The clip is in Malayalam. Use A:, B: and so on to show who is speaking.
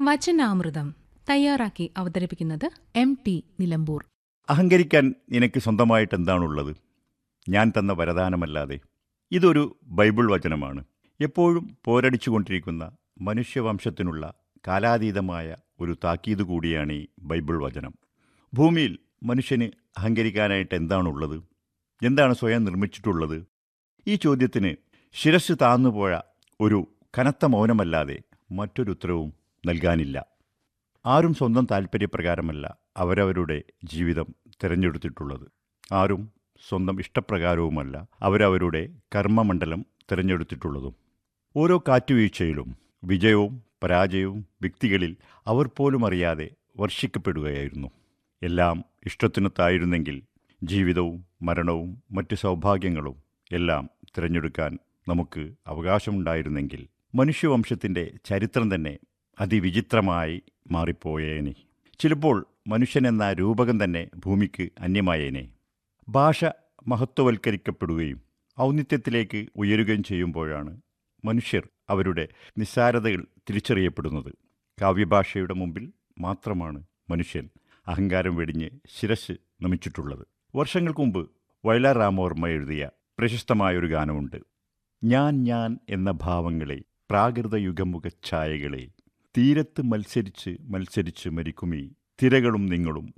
A: വചനാമൃതം തയ്യാറാക്കി അവതരിപ്പിക്കുന്നത് എം ടി നിലമ്പൂർ
B: അഹങ്കരിക്കാൻ നിനക്ക് സ്വന്തമായിട്ട് എന്താണുള്ളത് ഞാൻ തന്ന വരദാനമല്ലാതെ ഇതൊരു ബൈബിൾ വചനമാണ് എപ്പോഴും പോരടിച്ചുകൊണ്ടിരിക്കുന്ന മനുഷ്യവംശത്തിനുള്ള കാലാതീതമായ ഒരു താക്കീത് കൂടിയാണ് ഈ ബൈബിൾ വചനം ഭൂമിയിൽ മനുഷ്യന് അഹങ്കരിക്കാനായിട്ട് എന്താണുള്ളത് എന്താണ് സ്വയം നിർമ്മിച്ചിട്ടുള്ളത് ഈ ചോദ്യത്തിന് ശിരസ് താന്നുപോയ ഒരു കനത്ത മൗനമല്ലാതെ മറ്റൊരു ഉത്തരവും നൽകാനില്ല ആരും സ്വന്തം താൽപ്പര്യപ്രകാരമല്ല അവരവരുടെ ജീവിതം തിരഞ്ഞെടുത്തിട്ടുള്ളത് ആരും സ്വന്തം ഇഷ്ടപ്രകാരവുമല്ല അവരവരുടെ കർമ്മമണ്ഡലം തിരഞ്ഞെടുത്തിട്ടുള്ളതും ഓരോ കാറ്റുവീഴ്ചയിലും വിജയവും പരാജയവും വ്യക്തികളിൽ അവർ പോലും അറിയാതെ വർഷിക്കപ്പെടുകയായിരുന്നു എല്ലാം ഇഷ്ടത്തിനൊത്തായിരുന്നെങ്കിൽ ജീവിതവും മരണവും മറ്റ് സൗഭാഗ്യങ്ങളും എല്ലാം തിരഞ്ഞെടുക്കാൻ നമുക്ക് അവകാശമുണ്ടായിരുന്നെങ്കിൽ മനുഷ്യവംശത്തിൻ്റെ ചരിത്രം തന്നെ അതിവിചിത്രമായി മാറിപ്പോയേനെ ചിലപ്പോൾ മനുഷ്യനെന്ന രൂപകം തന്നെ ഭൂമിക്ക് അന്യമായേനെ ഭാഷ മഹത്വവൽക്കരിക്കപ്പെടുകയും ഔന്നിത്യത്തിലേക്ക് ഉയരുകയും ചെയ്യുമ്പോഴാണ് മനുഷ്യർ അവരുടെ നിസ്സാരതകൾ തിരിച്ചറിയപ്പെടുന്നത് കാവ്യഭാഷയുടെ മുമ്പിൽ മാത്രമാണ് മനുഷ്യൻ അഹങ്കാരം വെടിഞ്ഞ് ശിരസ് നമിച്ചിട്ടുള്ളത് വർഷങ്ങൾക്ക് മുമ്പ് വയലാർ രാമവർമ്മ എഴുതിയ പ്രശസ്തമായൊരു ഗാനമുണ്ട് ഞാൻ ഞാൻ എന്ന ഭാവങ്ങളെ പ്രാകൃത യുഗമുഖ ഛായകളെ തീരത്ത് മത്സരിച്ച് മത്സരിച്ച് മരിക്കുമീ തിരകളും നിങ്ങളും